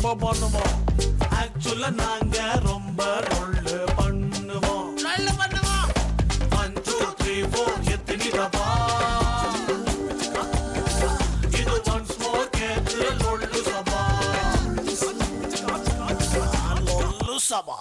ரொம்ப பண்ணுவோம் ஆக்சுவலா நாங்க ரொம்ப ரொல்லு பண்ணுவோம் நல்ல பண்ணுவோம் ஒன் டூ த்ரீ ஃபோர் எத்தனை தபா இது ஒன்ஸ் மோர் கேட்டு லொல்லு சபா லொல்லு சபா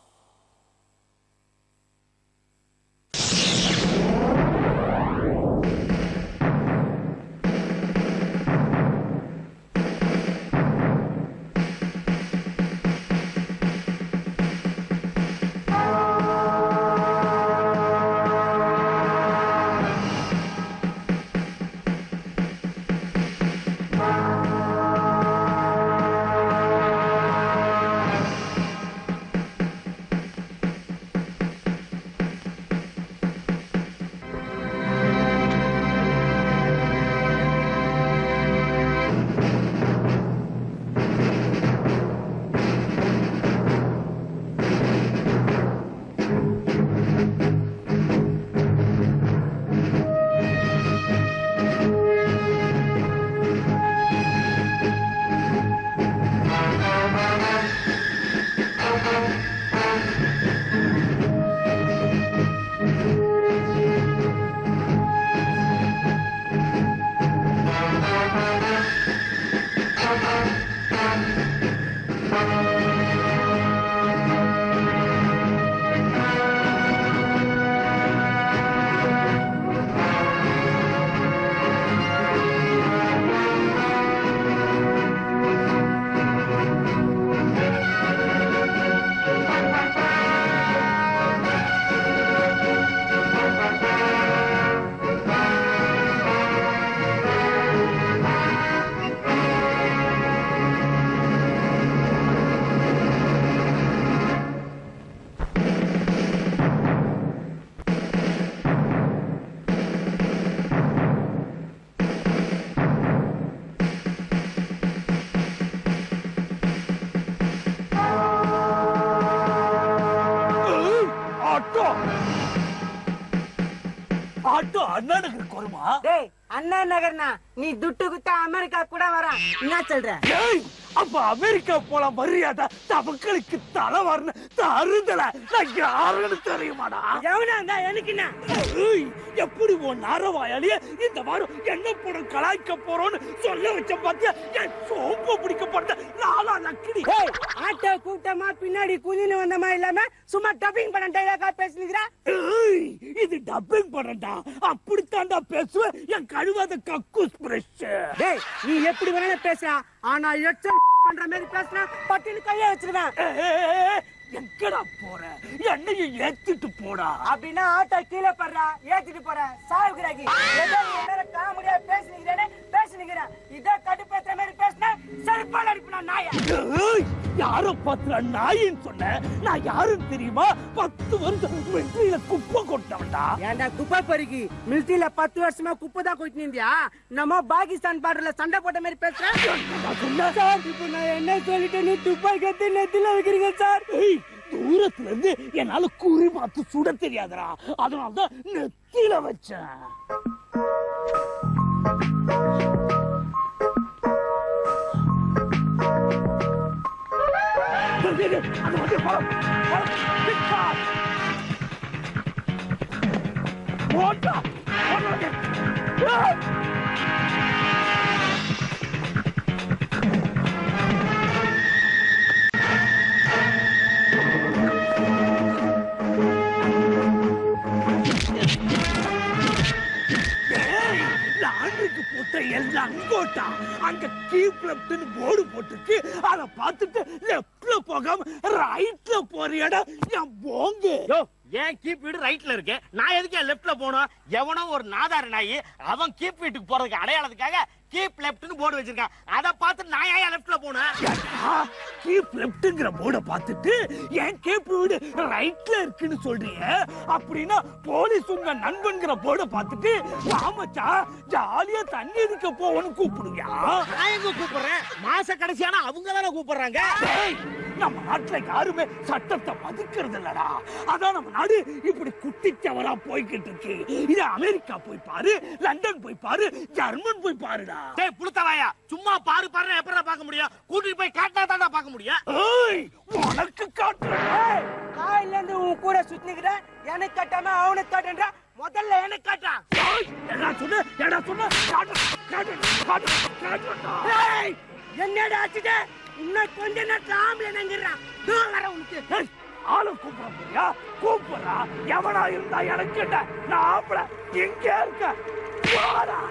ஆட்டோ ஆட்டோ அண்ணா நகருக்கு வருமா டேய் அண்ணா நகர்னா நீ துட்டு குத்தா அமெரிக்கா கூட வரான் என்ன சொல்ற ஏய், அப்ப அமெரிக்கா போல மரியாதை தமக்களுக்கு தலை வரணும் தருதல நான் யாருன்னு தெரியுமாடா எவனா இருந்தா எனக்கு என்ன ஏய், எப்படி உன் நாரவாயாலிய இந்த வாரம் என்ன படம் கலாய்க்க போறோம்னு சொல்ல வச்ச பாத்தியா என் சோம்ப பிடிக்கப்பட்ட நாலா லக்கிடி டேய் ஆட்டோ கூட்டமா பின்னாடி குதின்னு வந்தமா இல்லாம சும்மா டப்பிங் பண்ண டைலாக்கா பேசுனீங்கடா ஏய், இது டப்பிங் படம்டா அப்படித்தான்டா பேசுவேன் என் கழுவாத கக்கூஸ் பிரஷ் டேய் நீ எப்படி வேணாலும் பேசுறா ஆனா எச்சம் பண்ற மாதிரி பேசுனா பட்டுன்னு கைய வச்சிருவேன் எங்கடா போற என்னைய ஏத்திட்டு போடா அப்படின்னா ஆட்டோ கீழே படுறா ஏத்திட்டு போற சாவுகிறாக்கி ஏதோ நீ என்ன காமெடியா பேசுனீங்களே பேசுனீங்கிறேன் இதோ கடுப்பேத்துற மாதிரி பேசுனா செருப்பால் அடிப்பா நாயா ஏய், யார பாத்துற நாயின்னு சொன்ன நான் யாருன்னு தெரியுமா பத்து வருஷம் வெற்றியில குப்பை கொட்டவன்டா ஏன்டா குப்பை பொறுக்கி மிலிட்டரியில பத்து வருஷமா குப்பை தான் கொட்டினு இருந்தியா நம்ம பாகிஸ்தான் பார்டர்ல சண்டை போட்ட மாதிரி பேசுறேன் நான் சொன்ன சார் இப்போ நான் என்ன சொல்லிட்டேன்னு துப்பாக்கி எடுத்து நெத்தில வைக்கிறீங்க சார் ஏய், தூரத்துல இருந்து என்னால குறி பார்த்து சுட தெரியாதுடா அதனாலதான் நெத்தியில வச்சேன் டேய், டேய், டேய், அந்த வண்டியை போ, போ, பிக்கா. ஓட்டா, ஓட்டு வண்டி. ஏய். ஏய், லாண்டரிக்கு போட்ட எல்லாம் அங்கோட்டா அங்க கீப் லெப்ட்னு போர்டு போட்டுருக்கு அத பார்த்துட்டு லெப்ட்ல போகாம ரைட்ல போறியடா என் போங்கு யோ ஏன் கீப் வீடு ரைட்ல இருக்கு நான் எதுக்கு என் லெஃப்ட்ல போகணும் எவனோ ஒரு நாதார நாயி அவன் கீப் வீட்டுக்கு போறதுக்கு அடையாளத்துக்காக கீப் லெஃப்ட்னு போர்டு வச்சிருக்கான் அதை பார்த்து நான் ஏன் லெஃப்ட்ல போனேன் கீப் லெப்ட்ங்கிற போர்டை பார்த்துட்டு என் கேப் வீடு ரைட்ல இருக்குன்னு சொல்றீங்க அப்படின்னா போலீஸ் உங்க நண்பன்கிற போர்டை பார்த்துட்டு ராமச்சா ஜாலியா தண்ணி அடிக்க போவோன்னு கூப்பிடுங்க நான் எங்க கூப்பிடுறேன் மாச கடைசியானா அவங்க தானே கூப்பிடுறாங்க ஏய், நம்ம நாட்டுல யாருமே சட்டத்தை மதிக்கிறது இல்லடா அதான் நம்ம நாடு இப்படி குட்டிச்சவரா போய்கிட்டு இருக்கு இது அமெரிக்கா போய் பாரு லண்டன் போய் பாரு ஜெர்மன் போய் பாருடா டேய் புளுத்தவாயா சும்மா பாரு பாரு எப்பறம் பார்க்க முடியும் கூட்டிட்டு போய் காட்டினா தான்டா பார்க்க முடியும் ஏய் உனக்கு காட்டுறேன் காலையில இருந்து உன் கூட சுத்தினுக்கிறேன் எனக்கு கட்டாம அவனுக்கு காட்டுன்றா முதல்ல எனக்கு காட்டா ஏய், என்னடா சொன்ன என்னடா சொன்ன காட்டு காட்டு காட்டு காட்டுடா ஏய், என்னடா ஆச்சுட்டு இன்னும் கொஞ்ச நேரத்துல ஆம்பளை நங்கிறான் வர உனக்கு ஏய், ஆளை கூப்பிட போறியா கூப்பிடுறா எவனா இருந்தா எனக்கு என்ன நான் ஆம்பளை எங்க இருக்க வாடா.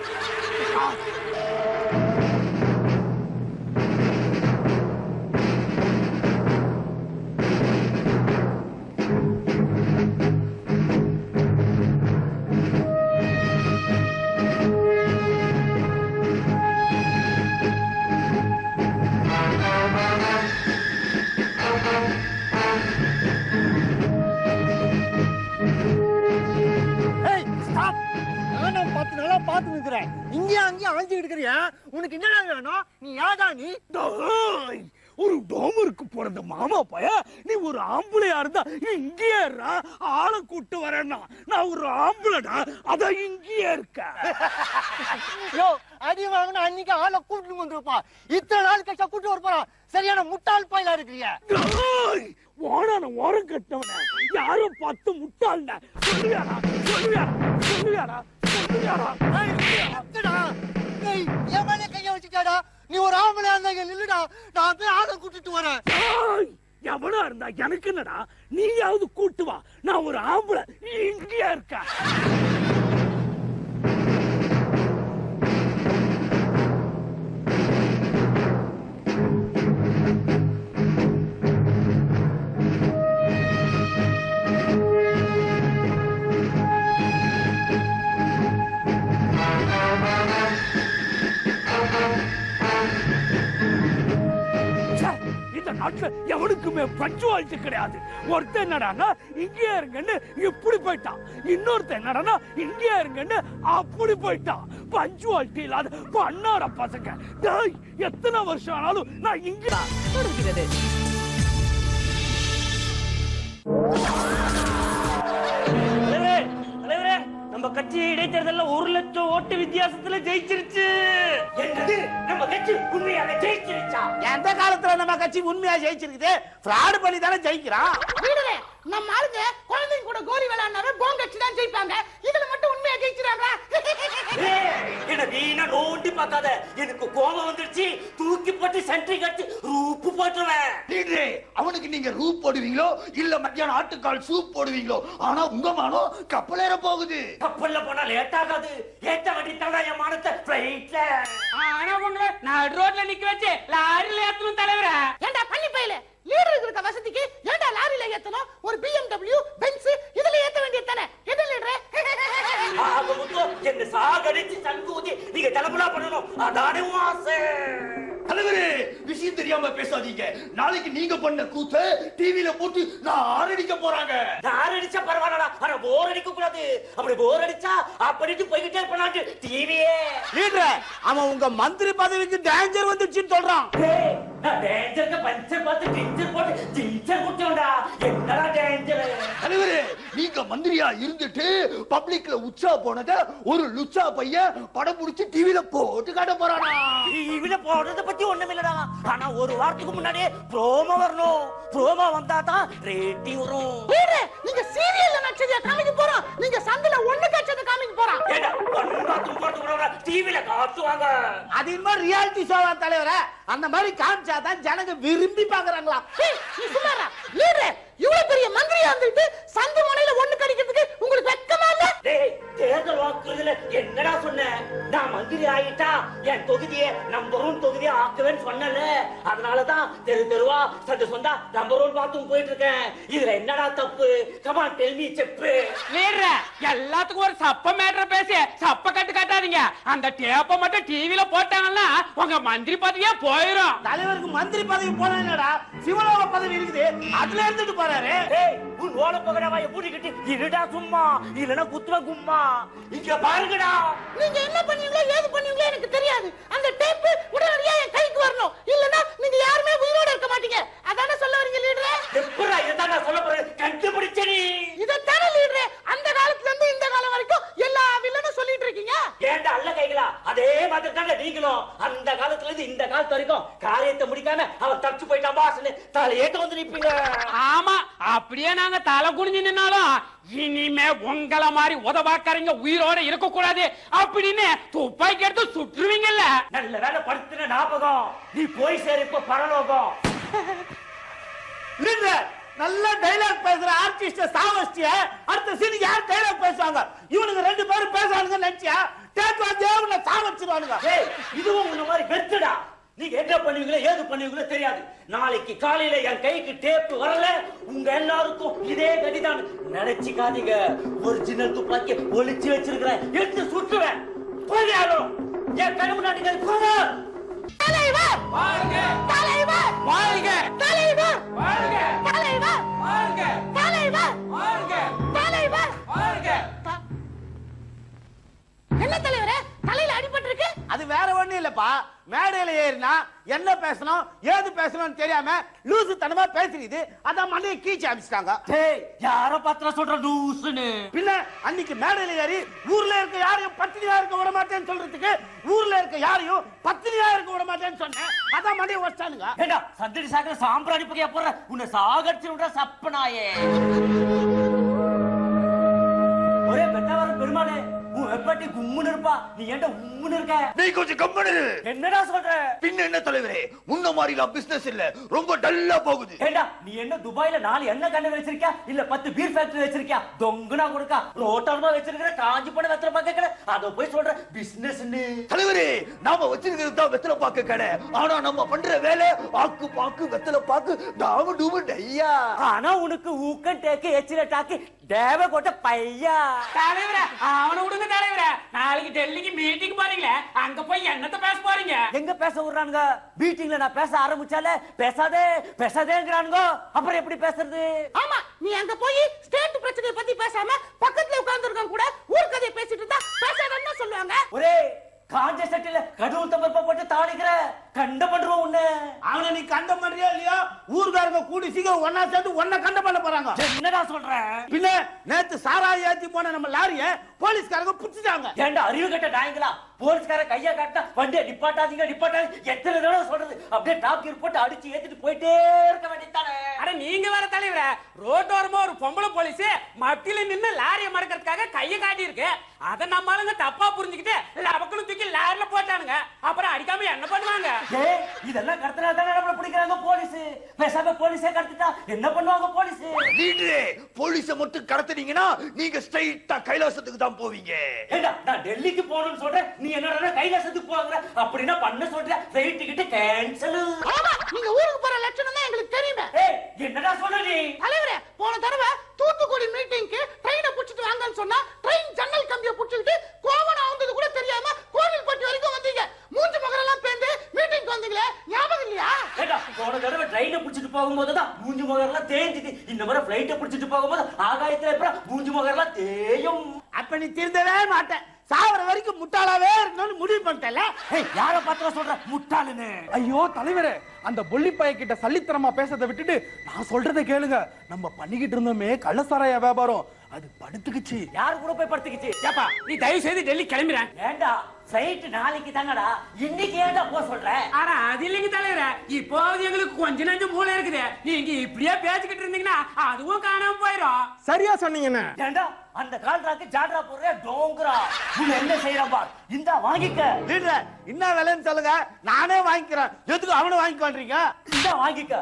ஏய் ஸ்டாப் நான் பத்து நாளா பார்த்து நிக்கிறேன் இங்கேயும் அங்கேயும் அலைஞ்சு இருக்கிறியா உனக்கு என்னடா வேணும் நீ யாதா நீ டேய், ஒரு டோமருக்கு பிறந்த மாமா பைய நீ ஒரு ஆம்பளையா இருந்தா இங்கேயே இருடா. ஆளை கூட்டு வரேன்னா நான் ஒரு ஆம்பளைடா அத இங்கேயே இருக்க யோ அடி வாங்கின அன்னைக்கு ஆளை கூட்டிட்டு வந்திருப்பா இத்தனை நாள் கழிச்சா கூட்டு வர போறான் சரியான முட்டாள் பாயிலா இருக்கிறியா டேய், ஓடான ஓரம் கட்டவன யாரும் பார்த்து முட்டாள்ன சொல்லுவியாடா சொல்லுவியாடா சொல்லுவியாடா சொல்லுவியாடா என் மேலே கைய வச்சுட்டாடா நீ ஒரு ஆம்பளை இருந்தா இங்க நில்லுடா நான் போய் ஆளை கூட்டிட்டு வரேன் டேய், எவனா இருந்தா எனக்கு என்னடா நீயாவது கூட்டு வா நான் ஒரு ஆம்பளை இங்கேயே இருக்க ச்சே, இந்த நாட்டுல எவனுக்குமே பஞ்சுவாலிட்டி கிடையாது ஒருத்தன் என்னடான்னா இங்கே இருங்கன்னு இப்படி போயிட்டான் இன்னொருத்தன் என்னடான்னா இங்கே இருங்கன்னு அப்படி போயிட்டான் பஞ்சுவாலிட்டி இல்லாத பண்ணார பசங்க டேய் எத்தனை வருஷம் ஆனாலும் நான் இங்க தொடர்கிறது தலைவரே தலைவரே நம்ம கட்சி இடைத்தேர்தல்ல ஒரு லட்சம் ஓட்டு வித்தியாசத்துல ஜெயிச்சிருச்சு என்னது நம்ம கட்சி உண்மையாக ஜெயிச்சிருச்சா எந்த காலத்துல நம்ம கட்சி உண்மையா ஜெயிச்சிருக்குது ஃப்ராடு பண்ணி தானே ஜெயிக்கிறான் வீடுலே நம்ம ஆளுங்க குழந்தைங்க கூட கோலி விளையாடுனாவே போங்க கட்சி தான் ஜெயிப்பாங்க இதுல மட்டும் உண்மையா ஜெயிச்சிடாங்க என்ன வீணா நோண்டி பார்க்காத எனக்கு கோபம் வந்துருச்சு தூக்கி போட்டு சென்ட்ரி கட்டி ரூப்பு போட்டுருவேன் லீடரே அவனுக்கு நீங்க ரூப் போடுவீங்களோ இல்ல மத்தியானம் ஆட்டுக்கால் சூப் போடுவீங்களோ ஆனா உங்க மானம் கப்பலேற போகுது கப்பல்ல போனா லேட் ஆகாது ஏத்த வண்டி தானா என் மானத்தை பிளைட்ல ஆனா உங்களை நான் ரோட்ல நிக்க வச்சு லாரில ஏத்தணும் தலைவர ஏண்டா பண்ணி பையல லீடருக்கு இருக்க வசதிக்கு ஏண்டா லாரில ஏத்தணும் ஒரு பிஎம்டபிள்யூ பென்ஸ் இதுல ஏத்த வேண்டியது தானே எது லீடரே ஆக மொத்தம் என்ன சாகடிச்சு சங்கூதி நீங்க தலைமுறை பண்ணணும் அதானே உன் ஆசை தலைவரே விஷயம் தெரியாம பேசாதீங்க நாளைக்கு நீங்க பண்ண கூத்த டிவில போட்டு நான் ஆரடிக்க போறாங்க யார் அடிச்சா பரவாயில்லடா ஆனா போர் அடிக்க கூடாது அப்படி போர் அடிச்சா அப்படிட்டு போய்கிட்டே இருப்பானாட்டு டிவியே லீடர் அவன் உங்க மந்திரி பதவிக்கு டேஞ்சர் வந்துச்சுன்னு சொல்றான் நான் டேஞ்சருக்கு பஞ்சர் பார்த்து டிஞ்சர் போட்டு டிஞ்சர் குட்டோம்டா என்னடா டேஞ்சர் தலைவரே நீங்க மந்திரியா இருந்துட்டு பப்ளிக்ல உச்சா போனத ஒரு லுச்சா பையன் படம் புடிச்சு டிவில போட்டு காட்ட போறானா டிவில போடுறத பத்தி ஒண்ணும் இல்லடா ஆனா ஒரு வாரத்துக்கு முன்னாடியே ப்ரோமோ வரணும் ப்ரோமோ வந்தா தான் ரேட்டிங் வரும் லீடரே நீங்க சீரியல்ல நடிச்சதை காமிக்க போறோம் நீங்க சந்தில ஒண்ணு கட்சதை காமிக்க போறோம் ஏண்டா ஒண்ணு பார்த்து போட்டு கூட டிவில காட்டுவாங்க அது இன்னும் ரியாலிட்டி ஷோவா தலைவர அந்த மாதிரி காமிச்சாதான் ஜனங்க விரும்பி பாக்குறாங்களா ஏய், நீ சும்மாரா லீடரே இவ்வளவு பெரிய மந்திரியா இருந்துட்டு சந்தி முனையில ஒண்ணு கடிக்கிறதுக்கு உங்களுக்கு வெக்கமா இல்ல டேய் தேர்தல் வாக்குறுதியில என்னடா சொன்ன நான் மந்திரி ஆயிட்டா என் தொகுதியை நம்பர் ஒன் தொகுதியா ஆக்குவேன்னு சொன்னல அதனாலதான் தெரு தெருவா சந்த சொந்தா நம்பர் ஒன் பார்த்தும் போயிட்டு இருக்கேன் இதுல என்னடா தப்பு கமான் டெல்மி செப்பு லீடர எல்லாத்துக்கும் ஒரு சப்ப மேட்டர் பேசி சப்ப கட்டு கட்டாதீங்க அந்த டேப்ப மட்டும் டிவில போட்டாங்கன்னா உங்க மந்திரி பதவியே போயிரும் தலைவருக்கு மந்திரி பதவி போனா என்னடா சிவலோக பதவி இருக்குது அதுல இருந்துட்டு போறாரு டேய் உன் ஓல பகடவாய பூட்டிக்கிட்டு இருடா சும்மா இல்லனா குத்துவ கும்மா இங்க பாருங்கடா நீங்க என்ன பண்ணுவீங்களோ ஏது பண்ணுவீங்களோ எனக்கு தெரியாது அந்த டேப் உடனடியா என் கைக்கு வரணும் இல்லனா நீங்க யாருமே உயிரோட இருக்க மாட்டீங்க அதானே சொல்ல வரீங்க லீடரே எப்படா இதான் நான் சொல்ல போறேன் கண்டுபிடிச்ச நீ இதைத்தானே லீடரே அந்த காலத்துல இருந்து இந்த காலம் வரைக்கும் எல்லா வில்லனும் சொல்லிட்டு இருக்கீங்க ஏன்டா அல்ல கைகளா அதே மாதிரி தாங்க நீங்களும் அந்த காலத்துல இருந்து இந்த காலத்து வரைக்கும் வரைக்கும் காரியத்தை முடிக்காம அவன் தப்பிச்சு போயிட்டான் பாஸ்னு தலையேட்டு வந்து நிப்பீங்க ஆமா அப்படியே நாங்க தலை குனிஞ்சு நின்னாலும் இனிமே உங்கள மாதிரி உதவாக்காரங்க உயிரோட இருக்க கூடாது அப்படின்னு துப்பாக்கி எடுத்து சுட்டுருவீங்கல்ல நல்ல வேலை படுத்துன ஞாபகம் நீ போய் சேரு இப்ப பரலோகம் இல்ல நல்ல டைலாக் பேசுற ஆர்டிஸ்ட சாவஸ்டிய அடுத்த சீனுக்கு யார் டைலாக் பேசுவாங்க இவனுங்க ரெண்டு பேரும் பேசுறானுங்க நினைச்சியா டேக் வாத்தியா உன்னை சாவச்சிருவானுங்க ஏய் இதுவும் உன்ன மாதிரி வெத்துடா நீங்க என்ன பண்ணுவீங்களோ ஏது பண்ணுவீங்களோ தெரியாது நாளைக்கு காலையில என் கைக்கு டேப் வரல உங்க எல்லாருக்கும் இதே கதிதான் நினைச்சுக்காதீங்க ஒரிஜினல் துப்பாக்கி ஒளிச்சு வச்சிருக்கிறேன் எடுத்து சுட்டுவேன் போய் யாரும் என் கண்ணு முன்னாடி நின்னு போங்க தலைவர் வாழ்க தலைவர் வாழ்க தலைவர் வாழ்க தலைவர் வாழ்க தலைவர் வாழ்க தலைவர் வாழ்க என்ன தலைவரே தலையில அடிபட்டு இருக்கு அது வேற ஒண்ணும் இல்லப்பா மேடையில ஏறினா என்ன பேசணும் ஏது பேசணும்னு தெரியாம லூசு தனமா பேசுறது அதான் மண்டையை கீச்சு அமிச்சிட்டாங்க டேய் யார பத்திர சொல்ற லூசுன்னு பின்ன அன்னைக்கு மேடையில ஏறி ஊர்ல இருக்க யாரையும் பத்தினியா இருக்க விட மாட்டேன்னு சொல்றதுக்கு ஊர்ல இருக்க யாரையும் பத்தினியா இருக்க விட மாட்டேன்னு சொன்னேன் அதான் மண்டையை வச்சிட்டானுங்க ஏண்டா சந்தடி சாக்கிற சாம்பிராணி பகையா போற உன்னை சாகடிச்சு விடுற சப்பனாயே ஒரே பெத்தவர பெருமாளே உன் வெப்பாட்டி கும்முன்னு இருப்பா நீ ஏன்டா உம்முன்னு இருக்க நீ கொஞ்சம் கம்மனு என்னடா சொல்ற பின்ன என்ன தலைவரே முன்ன மாதிரிலாம் பிசினஸ் இல்ல ரொம்ப டல்லா போகுது ஏண்டா நீ என்ன துபாயில நாலு எண்ணெய் கண்ணு வச்சிருக்கியா இல்ல பத்து பீர் ஃபேக்டரி வச்சிருக்கியா தொங்குனா கொடுக்கா ரோட்டர்மா வச்சிருக்கிற காஞ்சி பண்ண வெத்தல பாக்க அத போய் சொல்ற பிசினஸ்னு தலைவரே நாம வச்சிருக்கிறது தான் வெத்தலை பாக்கு கடை ஆனா நம்ம பண்ற வேலை ஆக்கு பாக்கு வெத்தலை பாக்கு டாம டூமு டையா ஆனா உனக்கு ஊக்கம் டேக்கு எச்சில டாக்கு தேவ கொட்ட பையா தலைவரே அவனை விடுங்க தலைவரே நாளைக்கு டெல்லிக்கு மீட்டிங் போறீங்களே அங்க போய் என்னத்த பேச போறீங்க எங்க பேச விடுறானுங்க மீட்டிங்ல நான் பேச ஆரம்பிச்சாலே பேசாதே பேசாதேங்கிறானுங்க அப்புறம் எப்படி பேசுறது ஆமா நீ அங்க போய் ஸ்டேட் பிரச்சனையை பத்தி பேசாம பக்கத்துல உட்கார்ந்து கூட ஊர் கதையை பேசிட்டு இருந்தா பேசாதன்னு சொல்லுவாங்க ஒரே காஞ்ச சட்டில கடவுள் தம்பப்ப போட்டு தாளிக்கிற கண்ட பண்றோம் உன்ன அவனை நீ கண்ட பண்றியா இல்லையா ஊர்காரங்க கூடி சீக்கிரம் ஒன்னா சேர்ந்து ஒன்ன கண்ட பண்ண போறாங்க என்னடா சொல்ற பின்ன நேத்து சாராய் ஏத்தி போன நம்ம லாரிய போலீஸ்காரங்க புடிச்சிட்டாங்க ஏண்டா அறிவு கட்ட நாய்ங்களா போலீஸ்கார கையா காட்டா வண்டியை நிப்பாட்டாதீங்க நிப்பாட்டாதீங்க எத்தனை தடவை சொல்றது அப்படியே டாப் கீர் போட்டு அடிச்சு ஏத்திட்டு போயிட்டே இருக்க வேண்டியதானே அட நீங்க வேற தலைவரே ரோட்டோரமா ஒரு பொம்பளை போலீஸ் மத்தியில நின்னு லாரியை மடக்கிறதுக்காக கையை காட்டி இருக்கு அத நம்ம ஆளுங்க தப்பா புரிஞ்சுக்கிட்டு லபக்குன்னு தூக்கி லாரில போட்டானுங்க அப்புறம் அடிக்காம என்ன பண்ணுவாங்க ஏய், இதெல்லாம் கடத்தினா தானே நம்மள பிடிக்கிறாங்க போலீஸ் பேசாம போலீஸே கடத்திட்டா என்ன பண்ணுவாங்க போலீஸ் லீடரே போலீஸ மட்டும் கடத்துனீங்கன்னா நீங்க ஸ்ட்ரைட்டா கைலாசத்துக்கு தான் போவீங்க ஏண்டா நான் டெல்லிக்கு போகணும்னு சொல்றேன் நீ என்னடா கைலாசத்துக்கு போகிற அப்படின்னா பண்ண சொல்ற ஃபிளைட் டிக்கெட் கேன்சல் ஆமா நீங்க ஊருக்கு போற லட்சணம் தான் எங்களுக்கு தெரியுமே ஏய் என்னடா சொல்ற நீ தலைவரே போன தடவை தூத்துக்குடி மீட்டிங்க்கு ட்ரெயினை புடிச்சிட்டு வாங்கன்னு சொன்னா ட்ரெயின் ஜன்னல் கம்பியை புடிச்சிட்டு கோவணம் வந்தது கூட தெரியாம கோவில்பட்டி வரைக்கும் வந்தீங்க மூஞ்சி முகரெல்லாம் பேந்து மீட்டிங்க்கு வந்தீங்களே ஞாபகம் இல்லையா ஏண்டா போன தடவை ட்ரெயினை பிடிச்சிட்டு போகும்போது தான் மூஞ்சி முகரெல்லாம் தேஞ்சிட்டு இந்த முறை ஃபிளைட்டை பிடிச்சிட்டு போகும்போது ஆகாயத்துல எப்பறம் மூஞ்சி முகரெல்லாம் தேயும் அப்ப நீ திருந்தவே மாட்டேன் சாவர வரைக்கும் முட்டாளாவே இருக்கணும்னு முடிவு பண்ணிட்டல ஏய் யார பாத்திர சொல்ற முட்டாளுன்னு ஐயோ தலைவரே அந்த பொல்லிப்பாய கிட்ட சல்லித்தனமா பேசறதை விட்டுட்டு நான் சொல்றதை கேளுங்க நம்ம பண்ணிக்கிட்டு இருந்தோமே கள்ளசாராய வியாபாரம் அது படுத்துக்குச்சு யார் கூட போய் படுத்துக்கிச்சு ஏப்பா நீ தயவு செய்து டெல்லி கிளம்பிறேன் ஏண்டா ஃபிளைட் நாளைக்கு தானடா இன்னைக்கு ஏன்டா போக சொல்ற ஆனா அது இல்லைங்க தலைவரே இப்போது எங்களுக்கு கொஞ்ச நஞ்சம் மூளை இருக்குது நீங்க இப்படியே பேசிக்கிட்டு இருந்தீங்கன்னா அதுவும் காணாம போயிடும் சரியா சொன்னீங்கண்ணே ஏண்டா அந்த கால்ராக்கு ஜாட்ரா போடுற டோங்கரா நீ என்ன செய்யற பார் இந்தா வாங்கிக்க லீடர் என்ன விலைன்னு சொல்லுங்க நானே வாங்கிக்கிறேன் எதுக்கு அவனை வாங்கிக்கொன்றீங்க இந்தா வாங்கிக்க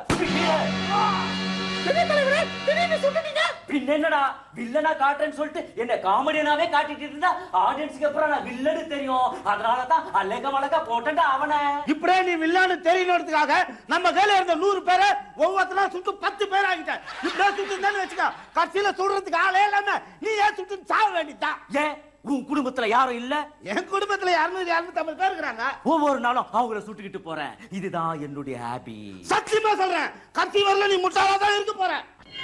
திடீர் தலைவரே திடீர்னு சுட்டுட்டீங்க பின்ன என்னடா வில்லனா காட்டுறேன்னு சொல்லிட்டு என்ன காமெடியனாவே காட்டிட்டு இருந்தா ஆடியன்ஸ்க்கு அப்புறம் நான் வில்லனு தெரியும் அதனால தான் அழக வழக்கா போட்டேன்டா அவனை இப்படியே நீ வில்லான்னு தெரியணுன்றதுக்காக நம்ம கையில இருந்த நூறு பேரை ஒவ்வொருத்தரும் சுட்டு பத்து பேர் ஆகிட்டேன் இப்படியே சுட்டு வச்சுக்க கடைசியில சுடுறதுக்கு ஆளே இல்லாம நீ ஏன் சுட்டு சாக வேண்டியதுதான் ஏன் உன் குடும்பத்துல யாரும் இல்ல என் குடும்பத்துல இருநூறு இருநூத்தி ஐம்பது பேர் இருக்கிறாங்க ஒவ்வொரு நாளும் அவங்கள சுட்டுக்கிட்டு போறேன் இதுதான் என்னுடைய ஹாப்பி சத்தியமா சொல்றேன் கத்தி வரல நீ முட்டாளா தான் இருக்க போற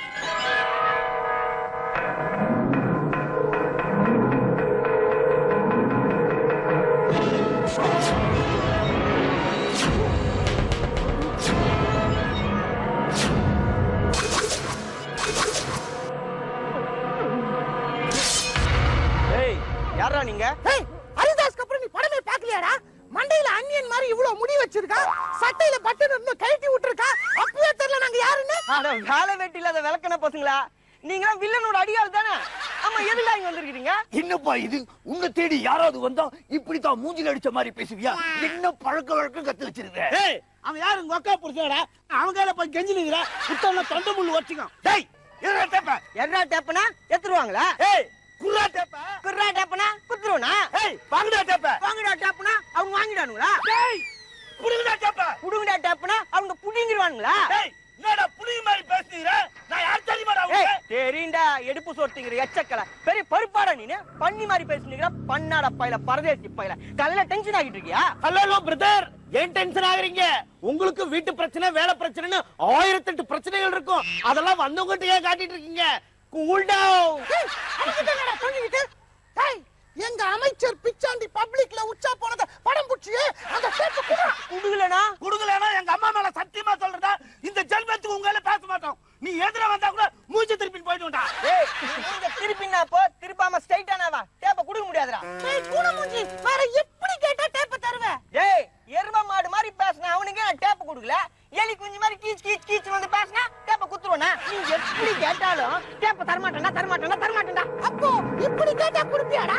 ஏய் யாரா நீங்க ஏய் ஹரிதாஸ்க்கு அப்புறம் நீ படமே பார்க்கலையாடா மண்டையில அன்னியன் மாதிரி இவ்வளவு முடி வச்சிருக்கா சட்டை சட்டையில பட்டன் இன்னும் கழட்டி விட்டுருக்கா அப்பவே தெரியல நாங்க யாருன்னு அட வேலை வெட்டி இல்லாத விளக்கண பசங்களா நீங்களா வில்லனோட அடியாள் தானே ஆமா எதுல இங்க வந்திருக்கீங்க என்னப்பா இது உன்னை தேடி யாராவது வந்தா இப்படித்தான் மூஞ்சில அடிச்ச மாதிரி பேசுவியா என்ன பழக்க வழக்கம் கத்து வச்சிருக்க ஏய் அவன் யாரு உங்க அக்கா புடிச்சடா அவன் கையில போய் கெஞ்சி நிக்கிறா புத்தகம்ல தொண்டை முள்ளு வச்சுக்கான் டேய் என்ன டேப்ப எர்ரா டேப்பனா எத்துருவாங்களா ஏய் குர்ரா டேப்ப குர்ரா டேப்பனா குத்துருவனா ஏய் வாங்கடா டேப்ப வாங்கடா டேப்பனா அவங்க வாங்கிடானுங்களா டேய் புடுங்கடா டேப்ப புடுங்கடா டேப்பனா அவங்க புடிங்கிடுவானுங்களா டேய் என்னடா புலி மாதிரி பேசுறீங்க நான் யார் தெரியுமாடா ஏய் உங்களுக்கு தெரியுண்டா எடுப்பு சொட்டுங்கிற எச்சக்கல பெரிய பருப்பாடா நீனு பண்ணி மாதிரி பேசுனீங்க பண்ணாட பையில பரதேசி பையில கல்ல டென்ஷன் ஆகிட்டு இருக்கியா ஹலோ பிரதர் ஏன் டென்ஷன் ஆகுறீங்க உங்களுக்கு வீட்டு பிரச்சனை வேலை பிரச்சனைன்னு ஆயிரத்தெட்டு பிரச்சனைகள் இருக்கும் அதெல்லாம் வந்தவங்ககிட்ட ஏன் காட்டிட்டு இருக்கீங்க கூல் டவுன் அவங்கிட்ட என்னடா சொல்லிக்கிட்டு டேய் எங்க அமைச்சர் பிச்சாண்டி பப்ளிக்ல உச்சா போனத படம் புடிச்சியே அந்த டேப்ப குடுறா குடுக்கலனா குடுக்கலன்னா எங்க அம்மா மேல சத்தியமா சொல்றதா இந்த ஜென்மத்துக்கு உங்களால பேச மாட்டோம் நீ எதிர வந்தா கூட மூஞ்சி திருப்பி போயிட்டு ஏய் நீங்க திருப்பினா போ திருப்பாம ஸ்ட்ரைட்டானா வா டேப்ப குடுக்க முடியாதுடா டேய் பூனமூஞ்சி வேற எப்படி கேட்டா டேப்ப தருவே ஏய் எரும மாடு மாதிரி பேசுன அவனுக்கு நான் டேப்ப குடுக்கல எலி குஞ்சு மாதிரி கீச் கீச் கீச் வந்து பேசுனா டேப்ப குத்துருவனா நீ எப்படி கேட்டாலும் டேப்ப தரமாட்டேனா தரமாட்டேனா தரமாட்டேன்டா அப்போ இப்படி கேட்டா குடுப்பியாடா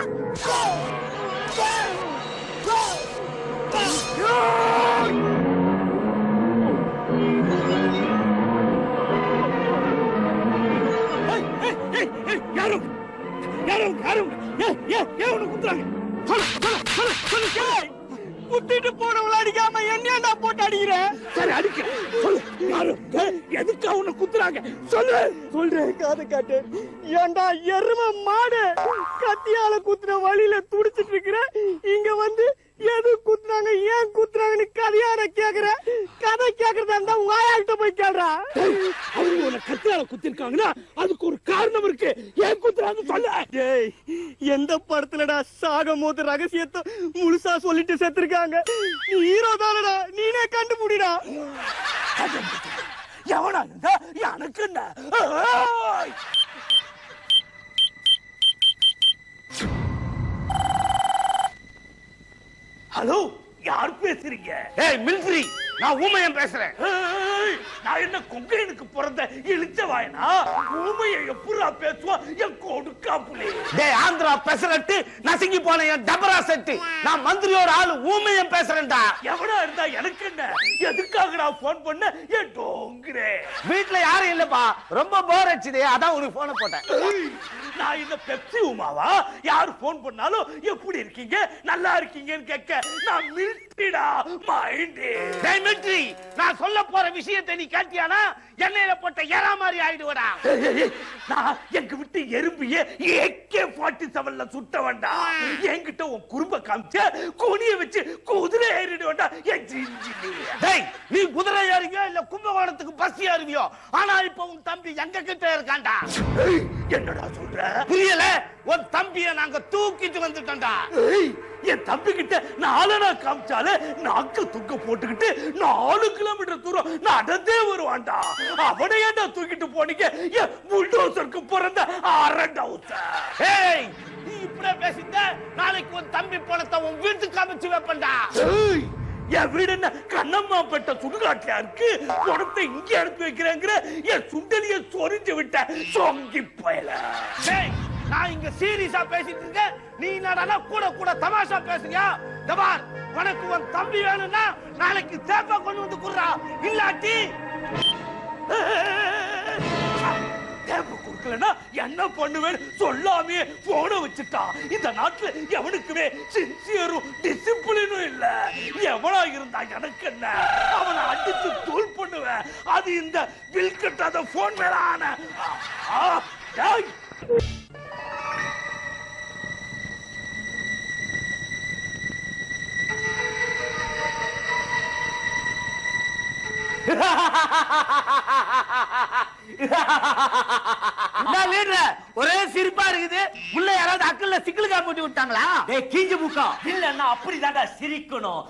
யாரும் யாரும் யாரும் ஏன் ஏன் ஏன் உனக்கு குத்துறாங்க சொல்லு சொல்லு சொல்லு சொல்லு சொல்லு குத்திட்டு போனவள அடிக்காம என்னடா போட்டு அடிக்கிற சரி அடிக்கிறேன் சொல்லு யாரும் ஏன், எதுக்கு அவனை குத்துறாங்க சொல்லு சொல்றேன் காது காட்டு ஏண்டா எரும மாடு கத்தியால குத்துன வழியில துடிச்சிட்டு இருக்கிற இங்க வந்து எது குத்துறாங்க ஏன் குத்துறாங்கன்னு கதையாட கேக்குற கதை கேக்குறதா இருந்தா உங்க ஆயாள்கிட்ட போய் கேடுறா அவங்க உன்னை கத்தியால குத்திருக்காங்கன்னா அதுக்கு ஒரு காரணம் இருக்கு ஏன் குத்துறாங்க சொல்லு டேய் எந்த படத்துலடா சாகும் போது ரகசியத்தை முழுசா சொல்லிட்டு செத்துருக்காங்க நீ ஹீரோ தானடா நீனே கண்டுபிடிடா எவனா இருந்தா எனக்கு என்ன ஏய்! ஹலோ யார் பேசுறீங்க ஏய் மிலிட்ரி நான் ஊமையன் பேசுறேன் ஏய், நான் என்ன கொங்கையனுக்கு பிறந்த இழிச்ச வாயனா ஊமையை எப்படா பேசுவா என் கொடுக்கா புள்ளி டேய் ஆந்திரா பெசரட்டு நசுங்கி போன என் டபரா செட்டு நான் மந்திரியோட ஆளு ஊமையன் பேசுறேன்டா எவனா இருந்தா எனக்கு என்ன எதுக்காக நான் போன் பண்ண என் டோங்குறே வீட்ல யாரும் இல்லப்பா ரொம்ப போர் அடிச்சுது அதான் உனக்கு போன போட்டேன் ஏய், நான் இந்த பெப்சி உமாவா யார் போன் பண்ணாலும் எப்படி இருக்கீங்க நல்லா இருக்கீங்கன்னு கேட்க நான் மில்ட்ரிடா மைண்ட் டேய் மிலிட்ரி நான் சொல்ல போற விஷயத்தை நீ கேட்டியானா எண்ணெயில போட்ட ஏறா மாதிரி ஆயிடுவடா நான் எங்க விட்டு எறும்பிய ஏகே ஃபார்ட்டி செவன்ல சுட்ட வேண்டாம் என்கிட்ட உன் குறும்ப காமிச்ச குனிய வச்சு குதிரை ஏறிடு வேண்டாம் என் ஜிஞ்சிலி டேய் நீ குதிரை ஏறுவியோ இல்ல கும்பகோணத்துக்கு பஸ் ஏறுவியோ ஆனா இப்ப உன் தம்பி எங்க கிட்ட இருக்கான்டா ஏய், என்னடா சொல்ற புரியல உன் தம்பிய நாங்க தூக்கிட்டு வந்துட்டோம்டா ஏய், என் தம்பி கிட்ட நாலனா காமிச்சாலே நாக்கு துக்க போட்டுக்கிட்டு நாலு கிலோமீட்டர் தூரம் நடந்தே வருவான்டா அவனை ஏன்டா தூக்கிட்டு போனீங்க என் புல்டோசருக்கு பிறந்த அரண்டவுச ஏய் நீ இப்படியே பேசிட்ட நாளைக்கு உன் தம்பி பணத்தை உன் வீட்டுக்கு அமைச்சு வைப்பேன்டா ஏய், என் வீடு என்ன கண்ணம்மா பெட்ட சுடுகாட்டியா இருக்கு பணத்தை இங்க அனுப்பி வைக்கிறேங்கிற என் சுண்டலிய சொரிஞ்சு விட்ட சொங்கி பயல டேய் நான் இங்க சீரியஸா பேசிட்டு இருக்கேன் நீ என்னடா கூட கூட தமாஷா பேசுறியா தபார் உனக்கு உன் தம்பி வேணும்னா நாளைக்கு தேப்பா கொண்டு வந்து குடுறா இல்லாட்டி தேவை கொடுக்கலன்னா என்ன பண்ணுவேன் சொல்லாமே போன வச்சுட்டான் இந்த நாட்டுல எவனுக்குமே சின்சியரும் டிசிப்ளினும் இல்ல எவனா இருந்தா எனக்கு என்ன அவனை அடிச்சு தூள் பண்ணுவேன் அது இந்த பில் கட்டாத போன் மேல ஆன ஆ, டேய். என்ன லீடர் ஒரே சிரிப்பா இருக்குது உள்ள யாராவது அக்கல்ல சிக்கலுக்கா போட்டு விட்டாங்களா டேய் கீஞ்சு முக்கா இல்லன்னா அப்படிதான்டா சிரிக்கணும்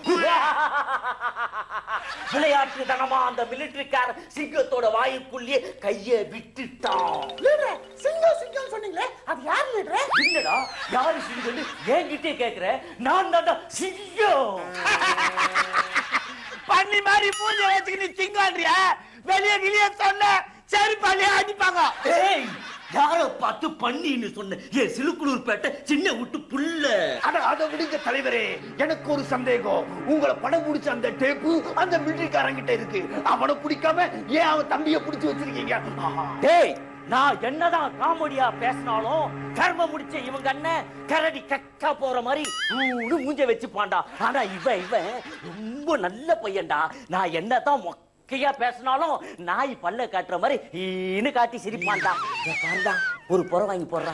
விளையாட்டு தனமா அந்த மிலிட்டரிக்கார சிங்கத்தோட வாயுக்குள்ளேயே கைய விட்டுட்டான் லீடரே சிங்கம் சிங்கம் சொன்னீங்களே அது யார் லீடரே என்னடா யாரு சிங்கம்னு என்கிட்டே கேக்குற நான் தான்டா சிங்கம் தண்ணி மாதிரி பூஜை வச்சுக்கிட்டு சிங்காண்டியா வெளியே கிளிய சொன்ன சரி பள்ளிய அடிப்பாங்க ஏய் யார பார்த்து பண்ணின்னு சொன்ன ஏ சிலுக்குளூர் பேட்டை சின்ன விட்டு புல்ல அட அதை விடுங்க தலைவரே எனக்கு ஒரு சந்தேகம் உங்களை படம் பிடிச்ச அந்த டேப்பு அந்த மிலிட்டரிக்காரங்கிட்ட இருக்கு அவனை பிடிக்காம ஏன் அவன் தம்பிய பிடிச்சு வச்சிருக்கீங்க ஆஹா. டேய் நான் என்னதான் காமெடியா பேசினாலும் கர்ம முடிச்ச இவங்க அண்ணன் கரடி கக்கா போற மாதிரி ஊடு மூஞ்ச வச்சு பாண்டா ஆனா இவன் இவன் ரொம்ப நல்ல பையன்டா நான் என்னதான் மொக்கையா பேசினாலும் நாய் பல்ல காட்டுற மாதிரி ஈன்னு காட்டி சிரிப்பான்டா இங்க பாருடா ஒரு புற வாங்கி போடுறான்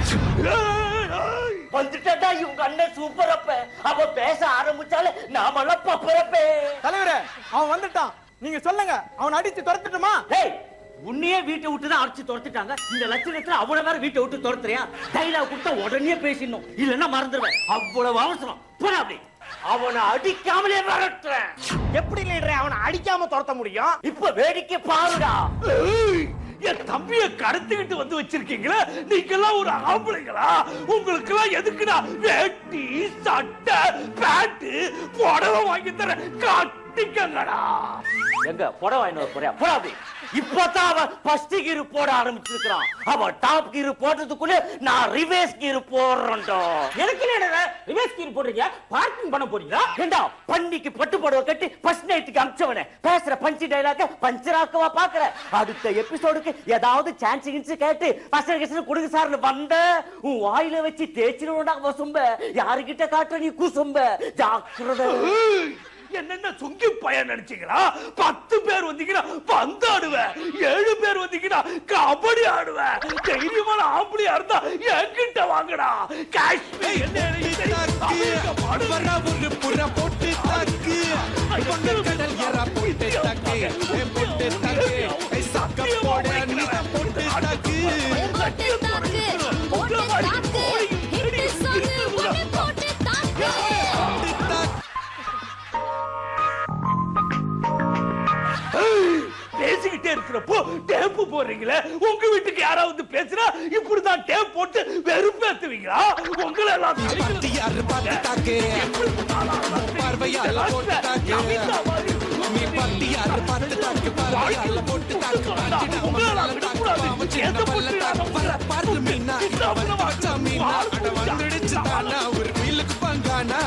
வந்துட்டா இவங்க அண்ணன் சூப்பரப்ப அவ பேச ஆரம்பிச்சாலே நாமெல்லாம் பப்பரப்பே தலைவரே அவன் வந்துட்டான் நீங்க சொல்லுங்க அவன் அடிச்சு துரத்துட்டுமா டேய் உன்னையே வீட்டை விட்டு தான் அடிச்சு துரத்துட்டாங்க இந்த லட்சணத்துல அவ்வளவு வேற வீட்டை விட்டு துரத்துறியா டைலாக் கொடுத்தா உடனே பேசிடணும் இல்லன்னா மறந்துடுவேன் அவ்வளவு அவசரம் போடா அப்படி அவனை அடிக்காமலே வரட்டுறேன் எப்படி லீடர் அவனை அடிக்காம துரத்த முடியும் இப்ப வேடிக்கை பாருடா ஏய், என் தம்பிய கடத்திக்கிட்டு வந்து வச்சிருக்கீங்களா நீங்கெல்லாம் ஒரு ஆம்பளைங்களா உங்களுக்கு எல்லாம் எதுக்குடா வேட்டி சட்டை பேண்ட் புடவை வாங்கி தர கட்டிக்கங்கடா எங்க புடவை வாங்கிட்டு போறியா போடா அப்படி இப்பதான் அவன் ஃபர்ஸ்ட் கீர் போட ஆரம்பிச்சிருக்கான் அவன் டாப் கீர் போட்டதுக்குள்ள நான் ரிவேஸ் கீர் போடுறேன்டா எனக்கு இல்ல ரிவர்ஸ் கீர் போடுறீங்க பார்க்கிங் பண்ண போறீங்களா ஏண்டா பன்னிக்கு பட்டு புடவை கட்டி ஃபர்ஸ்ட் நைட்டுக்கு அமிச்சவனே பேசுற பஞ்சு டைலாக பஞ்சராக்கவா பாக்குற அடுத்த எபிசோடுக்கு ஏதாவது சான்ஸ் கின்ஸ் கேட்டு பசங்க கிசன கொடுங்க சார்னு வந்த உன் வாயில வச்சு தேய்ச்சிருவோண்டா வசும்ப யாருகிட்ட காட்டுற நீ குசும்ப ஜாக்கிரதை ஏய், என்னென்ன சுங்கி பையன் நினைச்சீங்களா பத்து பேர் வந்தீங்கன்னா பந்து ஆடுவேன் ஏழு பேர் வந்தீங்கன்னா கபடி ஆடுவேன் தைரியமான ஆம்பளையா இருந்தா என்கிட்ட வாங்கடா காஷ்மீர் என்ன எனக்கு தெரியும். அமெரிக்கா பாடுவேன். ஒரு புற போட்டு தாக்கு பொண்ணு கடல் எறா போட்டு தாக்கு ஏ போட்டு தாக்கு ஏ சக்க போட நீ தான் போட்டு தாக்கு போட்டு தாக்கு போட்டு தாக்கு ஹிட் சாங் ஒன்னு போட்டு தாக்கு போட்டு தாக்கு ஏய், பேசிக்கிட்டே இருக்கிறப்போ டேப்பு போடுறீங்களே உங்க வீட்டுக்கு யாராவது பேசுனா இப்படிதான் டேப் போட்டு வெறுப்பேத்துவீங்களா உங்களை எல்லாம் பார்த்து யாரு பார்த்து தாக்கு பார்வையால போட்டு தாக்கு நீ பார்த்து யாரு பார்த்து தாக்கு பார்வையால போட்டு தாக்கு பார்த்துடாம தாக்கு பாவம் சின்ன பல்ல தாக்கு வர பார்த்து மீனா இவன் வந்து வச்சா மீனா அட வந்துடுச்சு தானா ஒரு மீலுக்கு பங்கானா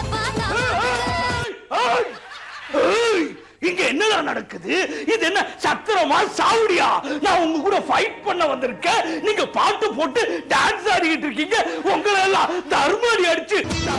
ஏய், ஏய், இங்க என்னடா நடக்குது இது என்ன சத்திரமா சாவடியா நான் உங்க கூட ஃபைட் பண்ண வந்திருக்கேன் நீங்க பாட்டு போட்டு டான்ஸ் ஆடிக்கிட்டு இருக்கீங்க உங்களை எல்லாம் தர்மாடி அடிச்சு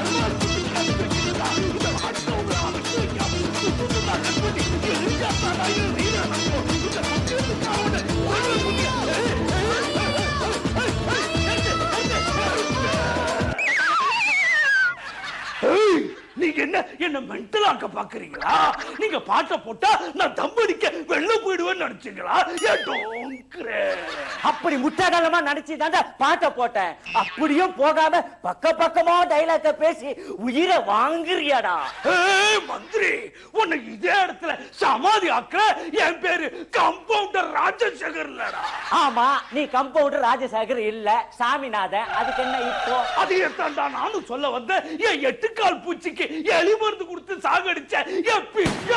ஏய், நீங்க என்ன என்ன மென்டல் ஆக்க பாக்குறீங்களா நீங்க பாட்டை போட்டா நான் தம்படிக்க வெளில போயிடுவேன்னு நினைச்சீங்களா ஏன் டோங்கிறே அப்படி முட்டாளமா நினைச்சு பாட்டை போட்டேன் அப்படியும் போகாம பக்க பக்கமா டைலாக்க பேசி உயிரை வாங்குறியாடா ஏய் மந்திரி உன்னை இதே இடத்துல சமாதி ஆக்குற என் பேரு கம்பவுண்டர் ராஜசேகர் இல்லடா ஆமா நீ கம்பவுண்டர் ராஜசேகர் இல்ல சாமிநாதன் அதுக்கு என்ன இப்போ அதையே தாண்டா நானும் சொல்ல வந்தேன் என் எட்டுக்கால் பூச்சிக்கு எலி மருந்து கொடுத்து சாகடிச்ச என் பிச்சா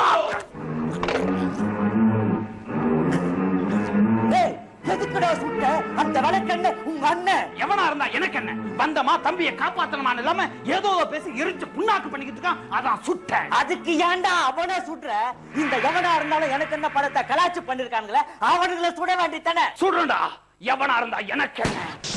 டேய், எதுக்குடா சுட்ட அந்த விளக்கண்ண உங்க அண்ணன் எவனா இருந்தா எனக்கு என்ன வந்தமா தம்பியை காப்பாத்தணுமான்னு இல்லாம ஏதோ பேசி எரிச்சு புண்ணாக்கு பண்ணிக்கிட்டு இருக்கான் அதான் சுட்டேன் அதுக்கு ஏன்டா அவன சுடுற இந்த எவனா இருந்தாலும் எனக்கு என்ன படத்தை கலாச்சு பண்ணிருக்கானுங்களே அவனுங்களை சுட வேண்டித்தானே சுடுறா எவனா இருந்தா எனக்கு என்ன